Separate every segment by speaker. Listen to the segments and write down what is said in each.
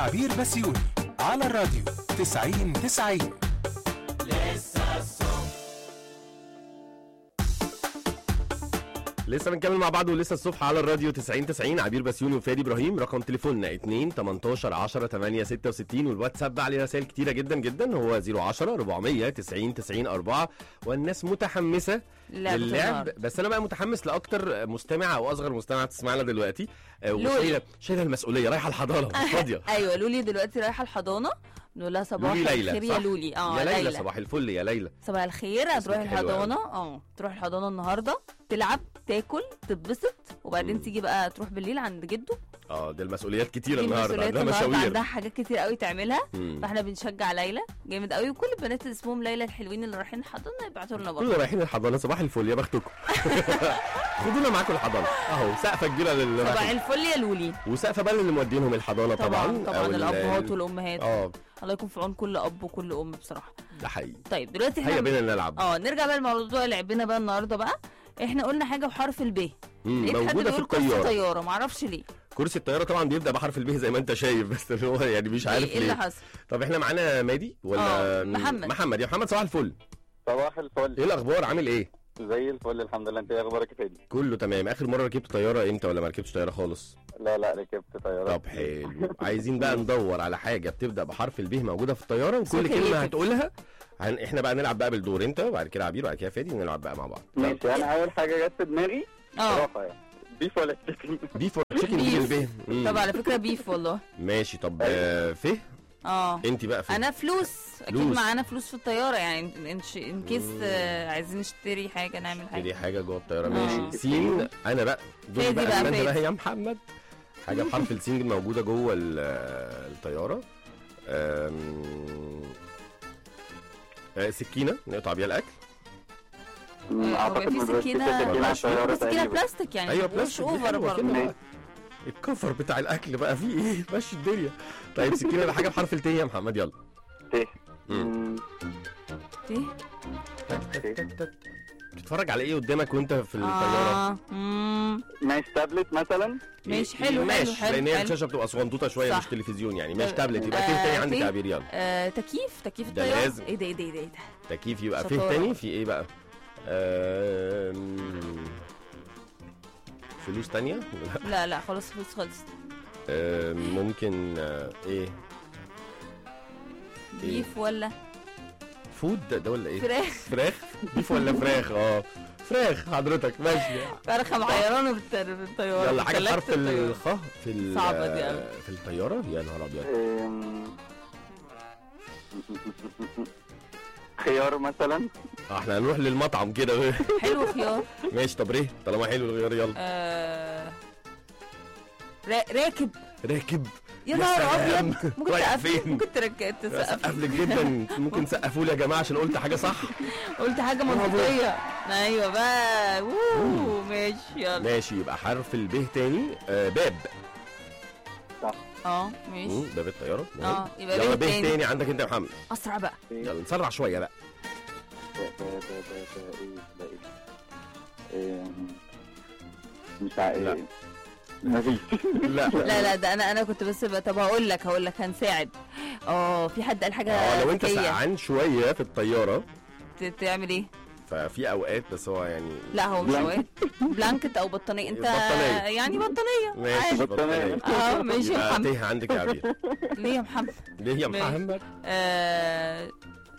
Speaker 1: وعبير بسيوني على الراديو 90 90
Speaker 2: لسه بنكمل مع بعض ولسه الصبح على الراديو 90 90 عبير بسيوني وفادي ابراهيم رقم تليفوننا 2 18 10 8 66 والواتساب بقى عليه رسائل كتيره جدا جدا هو 010 400 90 90 4 والناس متحمسه
Speaker 3: لعبة
Speaker 2: للعب
Speaker 3: النهاردة.
Speaker 2: بس انا بقى متحمس لاكتر مستمع او اصغر مستمع تسمعنا دلوقتي آه،
Speaker 3: لولي.
Speaker 2: وشايله شايله المسؤوليه رايحه الحضانه مش فاضيه
Speaker 3: ايوه لولي دلوقتي رايحه الحضانه نقول لها صباح
Speaker 2: لولي ليلى
Speaker 3: الخير
Speaker 2: صح؟
Speaker 3: يا لولي اه
Speaker 2: يا ليلى صباح الفل يا ليلى
Speaker 3: صباح الخير هتروحي
Speaker 2: اسمك حلو أوي.
Speaker 3: الحضانه اه تروحي الحضانه النهارده تلعب تاكل تتبسط وبعدين
Speaker 2: مم.
Speaker 3: تيجي بقى تروح بالليل عند جده
Speaker 2: اه دي المسؤوليات كتيره
Speaker 3: دي
Speaker 2: النهارده
Speaker 3: مسؤوليات
Speaker 2: عندها
Speaker 3: النهارده
Speaker 2: مشاوير
Speaker 3: عندها حاجات كتير قوي تعملها
Speaker 2: مم.
Speaker 3: فاحنا بنشجع ليلى جامد قوي وكل البنات اللي اسمهم ليلى الحلوين اللي رايحين الحضانه يبعتوا لنا برضه
Speaker 2: كلنا رايحين الحضانه صباح الفل يا بختكم خدونا معاكم الحضانه اهو سقفه كبيره لل
Speaker 3: صباح الفل يا لولي
Speaker 2: وسقفه بقى اللي مودينهم الحضانه طبعا
Speaker 3: طبعا طبعا
Speaker 2: أو ال-
Speaker 3: الابهات والامهات
Speaker 2: اه
Speaker 3: الله يكون في عون كل اب وكل ام بصراحه
Speaker 2: ده حقيقي
Speaker 3: طيب دلوقتي
Speaker 2: هيا
Speaker 3: احنا
Speaker 2: بينا نلعب
Speaker 3: اه نرجع بقى لموضوع لعبنا بقى النهارده بقى احنا قلنا حاجه بحرف الب
Speaker 2: مم،
Speaker 3: لقيت حد
Speaker 2: موجوده في
Speaker 3: بيقول كرسي
Speaker 2: الطياره
Speaker 3: طياره معرفش ليه
Speaker 2: كرسي الطياره طبعا بيبدا بحرف الب زي ما انت شايف بس اللي هو يعني مش عارف
Speaker 3: ايه اللي
Speaker 2: ليه
Speaker 3: حصل
Speaker 2: طب احنا معانا مادي ولا
Speaker 3: آه،
Speaker 2: مين؟
Speaker 3: محمد.
Speaker 2: محمد يا محمد صباح الفل
Speaker 4: صباح الفل
Speaker 2: ايه الاخبار عامل ايه
Speaker 4: زي الفل الحمد لله انت ايه اخبارك يا فادي
Speaker 2: كله تمام اخر مره ركبت طياره امتى ولا ما ركبتش طياره خالص
Speaker 4: لا لا ركبت طياره
Speaker 2: طب حلو عايزين بقى ندور على حاجه بتبدا بحرف الب موجوده في الطياره وكل
Speaker 3: سكريتك.
Speaker 2: كلمه هتقولها هن... احنا بقى نلعب بقى بالدور انت وبعد كده عبير وبعد كده فادي ونلعب بقى مع بعض
Speaker 4: ماشي انا اول حاجه جت في دماغي
Speaker 3: اه
Speaker 4: صراحه يعني بيف ولا تشيكن
Speaker 2: بيف ولا تشيكن دي
Speaker 3: بيف.
Speaker 2: الب مم.
Speaker 3: طب على فكره بيف والله
Speaker 2: ماشي طب آه، فه
Speaker 3: اه
Speaker 2: انت بقى فه
Speaker 3: انا فلوس اكيد
Speaker 2: فلوس.
Speaker 3: معانا فلوس في الطياره يعني ان ان, إن كيس آه، عايزين نشتري حاجه نعمل
Speaker 2: دي
Speaker 3: حاجه
Speaker 2: حاجه جوه الطياره
Speaker 3: آه.
Speaker 2: ماشي سين انا بقى دول
Speaker 3: فادي
Speaker 2: بقى,
Speaker 3: بقى،
Speaker 2: بقى,
Speaker 3: فادي.
Speaker 2: بقى يا محمد حاجه بحرف السين موجوده جوه ال- آه، الطياره أم... آه، سكينه نقطع بيها الاكل
Speaker 4: مم،
Speaker 3: آه، هو
Speaker 4: اعتقد
Speaker 3: في
Speaker 4: ما بيبقاش
Speaker 3: سكينه
Speaker 4: سكينه على
Speaker 3: مش
Speaker 4: الطياره
Speaker 3: سكينه
Speaker 4: تقريبا
Speaker 3: بلاستيك يعني
Speaker 2: ايوه
Speaker 3: مش
Speaker 2: بلاستيك دي
Speaker 3: اوفر
Speaker 2: حلوة
Speaker 3: برضه
Speaker 2: كده.
Speaker 4: ماشي.
Speaker 2: الكفر بتاع الاكل بقى فيه ايه ماشي الدنيا طيب سكينه ده حاجه بحرف الت يا محمد يلا
Speaker 4: ت
Speaker 2: مم.
Speaker 4: مم،
Speaker 3: ايه
Speaker 2: تتفرج على ايه قدامك وانت في الطياره
Speaker 3: اه مم.
Speaker 4: ماشي تابلت مثلا
Speaker 3: ماشي حلو حلو
Speaker 2: ماشي
Speaker 3: حلو
Speaker 2: لان هي
Speaker 3: حلو.
Speaker 2: الشاشه بتبقى صغنطوطه شويه
Speaker 3: صح.
Speaker 2: مش تلفزيون يعني مش
Speaker 3: آه،
Speaker 2: تابلت يبقى
Speaker 3: آه،
Speaker 2: فيه تاني عندك
Speaker 3: في-
Speaker 2: يا عبير يلا
Speaker 3: آه، تكييف تكييف
Speaker 2: ده
Speaker 3: الطياره
Speaker 2: لازم.
Speaker 3: ايه ده ايه ده ايه ده, إيه ده؟
Speaker 2: تكييف يبقى فيه
Speaker 3: شطارة.
Speaker 2: تاني في ايه بقى أم... فلوس تانية لا.
Speaker 3: لا لا خلاص فلوس خلص
Speaker 2: أم، ممكن آه، ايه
Speaker 3: بيف ولا
Speaker 2: فود ده, ده ولا ايه
Speaker 3: فراخ
Speaker 2: فراخ بيف ولا فراخ اه فراخ حضرتك ماشي
Speaker 3: فرخه محيرانه بالت- بالطياره
Speaker 2: يلا حاجه
Speaker 3: بتلات
Speaker 2: بحرف
Speaker 3: الطيارة.
Speaker 2: الخ في ال-
Speaker 3: صعبة دي أوي.
Speaker 2: في الطياره يا نهار ابيض
Speaker 4: أم، خيار مثلا
Speaker 2: آه، احنا هنروح للمطعم كده
Speaker 3: حلو خيار
Speaker 2: ماشي طب ريه طالما حلو الغيار يلا
Speaker 3: آه... را- راكب
Speaker 2: راكب
Speaker 3: يا
Speaker 2: يا
Speaker 3: نهار
Speaker 2: سلام.
Speaker 3: ابيض ممكن
Speaker 2: رايح
Speaker 3: تقف
Speaker 2: فين؟
Speaker 3: ممكن ترك تسقف
Speaker 2: سقف لك جدا ممكن سقفوا لي يا جماعه عشان قلت حاجه صح
Speaker 3: قلت حاجه منطقيه ايوه بقى ووو ماشي يلا
Speaker 2: ماشي يبقى حرف الب تاني آه باب
Speaker 3: اه ماشي
Speaker 2: مم، باب الطياره
Speaker 3: اه يبقى
Speaker 2: يلا
Speaker 3: باب
Speaker 2: ب
Speaker 3: تاني
Speaker 2: تاني عندك انت يا محمد
Speaker 3: اسرع بقى
Speaker 2: يلا نسرع شويه بقى
Speaker 4: ب- ب- ب- ب- ب- ايه ب- ايه أم، مش عارف
Speaker 2: لا.
Speaker 4: مفيش
Speaker 2: لا
Speaker 3: لا لا ده انا انا كنت بس بقى طب هقول لك هقول لك هنساعد اه في حد قال حاجه
Speaker 2: اه لو انت
Speaker 3: ذكية.
Speaker 2: سقعان شويه في الطياره
Speaker 3: ت- تعمل ايه
Speaker 2: ففي اوقات بس هو يعني
Speaker 3: لا هو مش
Speaker 4: بلانكت.
Speaker 3: اوقات بلانكت او بطانيه انت
Speaker 2: بطانية.
Speaker 3: يعني بطانيه
Speaker 2: ماشي
Speaker 3: عادي.
Speaker 4: بطانية.
Speaker 3: اه ماشي يا
Speaker 2: يبقى
Speaker 3: محمد
Speaker 2: ته عندك يا عبير
Speaker 3: ليه يا محمد
Speaker 2: ليه يا
Speaker 3: ماشي.
Speaker 2: محمد
Speaker 3: آه...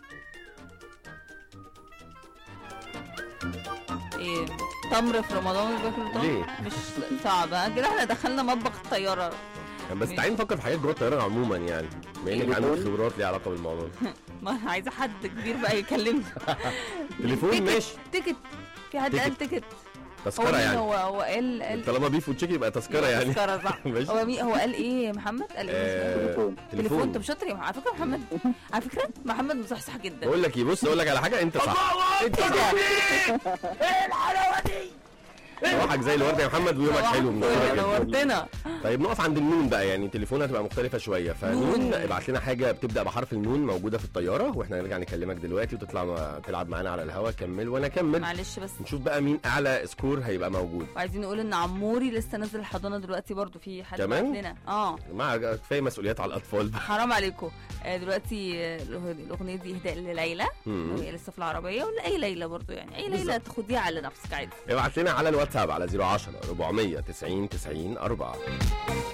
Speaker 3: ايه تمر في رمضان مش باكل تمر
Speaker 2: ليه؟
Speaker 3: مش صعب ها؟ كده احنا دخلنا مطبخ الطياره
Speaker 2: بس تعالي نفكر في حاجات جوه الطياره عموما يعني بما انك
Speaker 4: تليفون؟
Speaker 2: عندك خبرات ليها علاقه بالموضوع
Speaker 3: ما أنا عايزه حد كبير بقى يكلمني
Speaker 2: تليفون
Speaker 3: تيكت.
Speaker 2: ماشي
Speaker 3: تيكت في حد
Speaker 2: تيكت.
Speaker 3: قال تيكت هو
Speaker 2: تذكره
Speaker 3: مين
Speaker 2: يعني
Speaker 3: هو هو قال قال
Speaker 2: طالما بيف وتشيكن يبقى تذكره يعني
Speaker 3: تذكره صح
Speaker 2: ماشي.
Speaker 3: هو مين هو قال ايه يا محمد قال ايه
Speaker 2: آه،
Speaker 4: تليفون.
Speaker 3: تليفون طب شاطر يا محمد. على فكره محمد على فكره محمد مصحصح جدا
Speaker 2: بقول لك ايه بص اقول لك على حاجه انت صح انت
Speaker 3: ايه
Speaker 2: صح
Speaker 3: ده
Speaker 2: صباحك زي الورد يا محمد ويومك حلو من
Speaker 3: صباحك
Speaker 2: كده جدا
Speaker 3: نورتنا
Speaker 2: طيب نقف عند النون بقى يعني تليفونها هتبقى مختلفة شوية فنون
Speaker 3: نون.
Speaker 2: ابعت لنا حاجة بتبدأ بحرف النون موجودة في الطيارة واحنا هنرجع نكلمك دلوقتي وتطلع ما- تلعب معانا على الهوا كمل وانا اكمل
Speaker 3: معلش بس
Speaker 2: نشوف بقى مين اعلى سكور هيبقى موجود
Speaker 3: وعايزين نقول ان عموري لسه نازل الحضانه دلوقتي برضو في حد
Speaker 2: كمان؟
Speaker 3: بعت لنا اه
Speaker 2: مع كفايه مسؤوليات على الاطفال بقى
Speaker 3: حرام عليكم آه، دلوقتي آه، الاغنيه دي اهداء لليلى
Speaker 2: مم.
Speaker 3: وهي لسه في العربيه ولا اي ليلى برضو يعني اي
Speaker 2: بالظبط.
Speaker 3: ليلى تاخديها على نفسك عادي
Speaker 2: ابعت لنا على الواتساب على 010 490 90 4